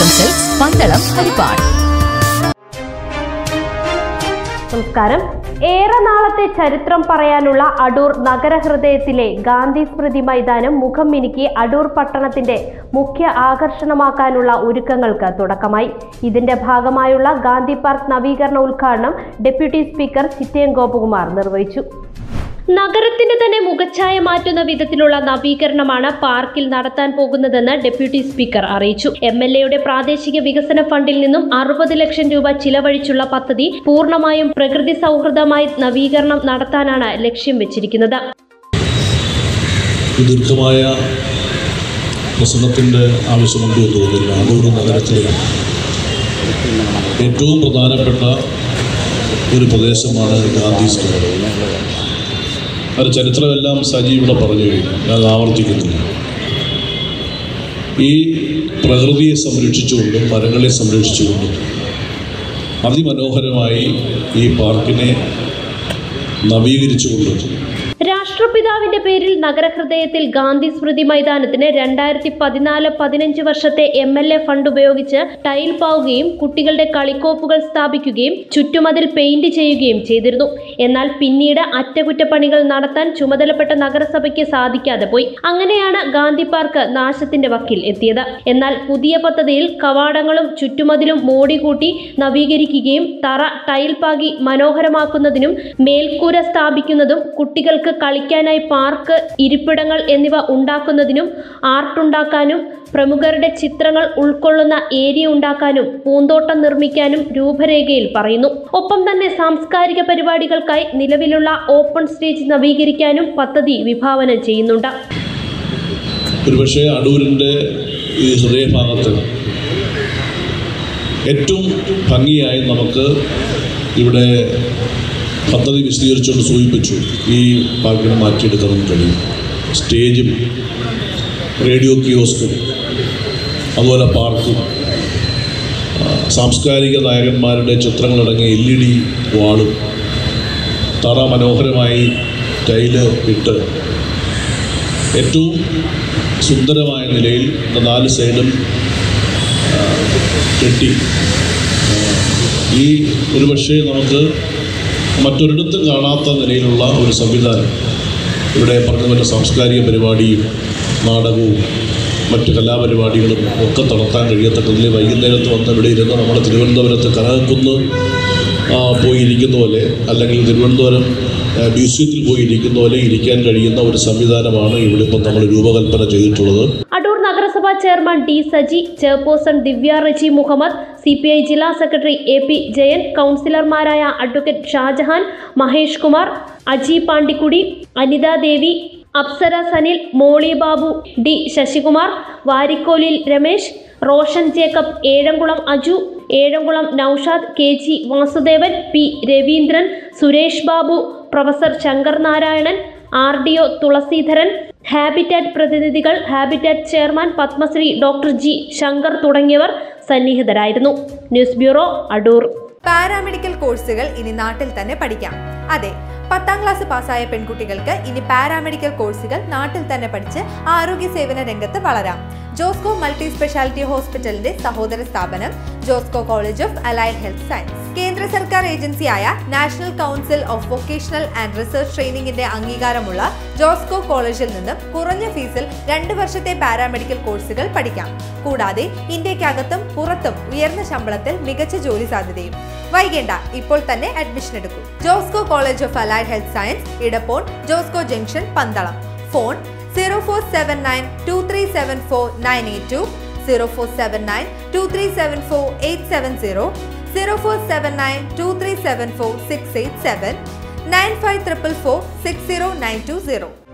silks Pandalam Harippad നമസ്കാരം ഏറെ നാളത്തെ ചരിത്രം പറയാനുള്ള അടൂർ നഗരഹൃദയത്തിലെ ഗാന്ധി സ്മൃതി മൈതാനം മുഖം മിനുക്കി അടൂർ പട്ടണത്തിന്റെ മുഖ്യ ആകർഷണമാക്കാനുള്ള ഒരുക്കങ്ങൾക്ക് തുടക്കമായി ഇതിന്റെ ഭാഗമായുള്ള ഗാന്ധി പാർക്ക് നവീകരണ ഉദ്ഘാടനം ഡെപ്യൂട്ടി സ്പീക്കർ ചിറ്റയം ഗോപകുമാർ നിർവഹിച്ചു നഗരത്തിന്റെ തന്നെ മുഖച്ഛായ മാറ്റുന്ന വിധത്തിലുള്ള നവീകരണമാണ് പാർക്കിൽ നടത്താൻ പോകുന്നതെന്ന് ഡെപ്യൂട്ടി സ്പീക്കർ അറിയിച്ചു എം എൽ എയുടെ പ്രാദേശിക വികസന ഫണ്ടിൽ നിന്നും അറുപത് ലക്ഷം രൂപ ചിലവഴിച്ചുള്ള പദ്ധതി പൂർണ്ണമായും പ്രകൃതി സൗഹൃദമായി നവീകരണം നടത്താനാണ് ലക്ഷ്യം വെച്ചിരിക്കുന്നത് ദീർഘമായ പ്രസംഗത്തിൻ്റെ ആവശ്യമുണ്ട് എന്ന് തോന്നുന്നില്ല അടൂർ നഗരത്തിലെ ഏറ്റവും പ്രധാനപ്പെട്ട ഒരു പ്രദേശമാണ് ഗാന്ധി സ്ക്വയർ അത് ചരിത്രമെല്ലാം സജി ഇവിടെ പറഞ്ഞു കഴിഞ്ഞു ഞാൻ അത് ആവർത്തിക്കുന്നില്ല ഈ പ്രകൃതിയെ സംരക്ഷിച്ചുകൊണ്ടും മരങ്ങളെ സംരക്ഷിച്ചുകൊണ്ടും അതിമനോഹരമായി ഈ പാർക്കിനെ നവീകരിച്ചുകൊണ്ടും രാഷ്ട്രപിതാവിന്റെ പേരിൽ നഗരഹൃദയത്തിൽ ഗാന്ധി സ്മൃതി മൈതാനത്തിന് രണ്ടായിരത്തി പതിനാല് പതിനഞ്ച് വർഷത്തെ എം എൽ എ ഫണ്ട് ഉപയോഗിച്ച് ടൈൽ പാവുകയും കുട്ടികളുടെ കളിക്കോപ്പുകൾ സ്ഥാപിക്കുകയും ചുറ്റുമതിൽ പെയിന്റ് ചെയ്യുകയും ചെയ്തിരുന്നു എന്നാൽ പിന്നീട് അറ്റകുറ്റപ്പണികൾ നടത്താൻ ചുമതലപ്പെട്ട നഗരസഭയ്ക്ക് സാധിക്കാതെ പോയി അങ്ങനെയാണ് ഗാന്ധി പാർക്ക് നാശത്തിന്റെ വക്കിൽ എത്തിയത് എന്നാൽ പുതിയ പദ്ധതിയിൽ കവാടങ്ങളും ചുറ്റുമതിലും മോടികൂട്ടി നവീകരിക്കുകയും തറ ടൈൽ പാകി മനോഹരമാക്കുന്നതിനും മേൽക്കൂര സ്ഥാപിക്കുന്നതും കുട്ടികൾക്ക് കളിക്കാനായി പാർക്ക് ഇരിപ്പിടങ്ങൾ എന്നിവ ഉണ്ടാക്കുന്നതിനും ആർട്ടുണ്ടാക്കാനും പ്രമുഖരുടെ ചിത്രങ്ങൾ ഉൾക്കൊള്ളുന്ന ഏരിയ ഉണ്ടാക്കാനും പൂന്തോട്ടം നിർമ്മിക്കാനും രൂപരേഖയിൽ പറയുന്നു ഒപ്പം തന്നെ സാംസ്കാരിക പരിപാടികൾക്കായി നിലവിലുള്ള ഓപ്പൺ സ്റ്റേജ് നവീകരിക്കാനും പദ്ധതി വിഭാവനം ചെയ്യുന്നുണ്ട് ഒരുപക്ഷെ അടൂരിൻ്റെ ഈ ഹൃദയഭാഗത്ത് ഏറ്റവും ഭംഗിയായി നമുക്ക് ഇവിടെ പദ്ധതി വിശദീകരിച്ചുകൊണ്ട് സൂചിപ്പിച്ചു ഈ പാർക്കിനെ മാറ്റിയെടുക്കാൻ കഴിയും സ്റ്റേജും റേഡിയോ കിയോസ്കും അതുപോലെ പാർക്കും ആ, സാംസ്കാരിക നായകന്മാരുടെ ചിത്രങ്ങളടങ്ങിയ എൽ ഇ ഡി വാളും തറ മനോഹരമായി ടൈല് ഇട്ട് ഏറ്റവും സുന്ദരമായ നിലയിൽ ഇത് നാല് സൈഡും ആ, കെട്ടി ആ, ഈ ഒരുപക്ഷെ നമുക്ക് മറ്റൊരിടത്തും കാണാത്ത നിലയിലുള്ള ഒരു സംവിധാനം ഇവിടെ പറഞ്ഞ പോലെ സാംസ്കാരിക പരിപാടിയും നാടകവും മറ്റു കലാപരിപാടികളും ഒക്കെ നടത്താൻ കഴിയത്തക്കതിൽ വൈകുന്നേരത്ത് വന്ന് ഇവിടെ ഇരുന്ന് നമ്മൾ തിരുവനന്തപുരത്ത് കനകക്കുന്ന് ആ, പോയി ഇരിക്കുന്ന പോലെ അല്ലെങ്കിൽ തിരുവനന്തപുരം ആ, മ്യൂസിയത്തിൽ പോയി ഇരിക്കുന്ന പോലെ ഇരിക്കാൻ കഴിയുന്ന ഒരു സംവിധാനമാണ് ഇവിടെ ഇപ്പം നമ്മൾ രൂപകൽപ്പന ചെയ്തിട്ടുള്ളത് അടൂർ നഗരസഭാ chairman D Saji chairperson Divya Reji Muhammad C P I ജില്ലാ സെക്രട്ടറി എ പി ജയൻ കൗൺസിലർമാരായ advocate Shajahan Mahesh Kumar Aji Pandikkudi Anitha Devi Apsara Sanil Molly Babu D Sasikumar Varikkolil Ramesh Roshan Jacob Ezhamkulam Aju Ezhamkulam Noushad K G Vasudevan P Raveendran Suresh Babu professor Shankar Narayanan R D O Thulaseedharan habitat പ്രതിനിധികൾ habitat chairman Padmashri doctor G Shankar തുടങ്ങിയവർ സന്നിഹിതരായിരുന്നു ന്യൂസ് ബ്യൂറോ അടൂർ പാരാമെഡിക്കൽ കോഴ്സുകൾ ഇനി നാട്ടിൽ തന്നെ പഠിക്കാം അതെ പത്താം ക്ലാസ് പാസ്സായ പെൺകുട്ടികൾക്ക് ഇനി പാരാമെഡിക്കൽ കോഴ്സുകൾ നാട്ടിൽ തന്നെ പഠിച്ച് ആരോഗ്യ സേവന രംഗത്ത് വളരാം ജോസ്കോ മൾട്ടി സ്പെഷ്യാലിറ്റി ഹോസ്പിറ്റലിന്റെ സഹോദര സ്ഥാപനം Josco college of allied health science കേന്ദ്ര സർക്കാർ ഏജൻസിയായ national council of vocational and research ട്രെയിനിങ്ങിന്റെ അംഗീകാരമുള്ള ജോസ്കോ കോളേജിൽ നിന്നും കുറഞ്ഞ ഫീസിൽ രണ്ട് വർഷത്തെ പാരാമെഡിക്കൽ കോഴ്സുകൾ പഠിക്കാം കൂടാതെ ഇന്ത്യക്കകത്തും പുറത്തും ഉയർന്ന ശമ്പളത്തിൽ മികച്ച ജോലി സാധ്യതയും വൈകേണ്ട ഇപ്പോൾ തന്നെ അഡ്മിഷൻ എടുക്കൂ Josco college of allied health science Edappon Josco junction Pandalam phone zero four seven nine two three seven four nine eight two zero four seven nine two three seven four eight seven zero zero four seven nine two three seven four six eight seven nine five triple four six zero nine two zero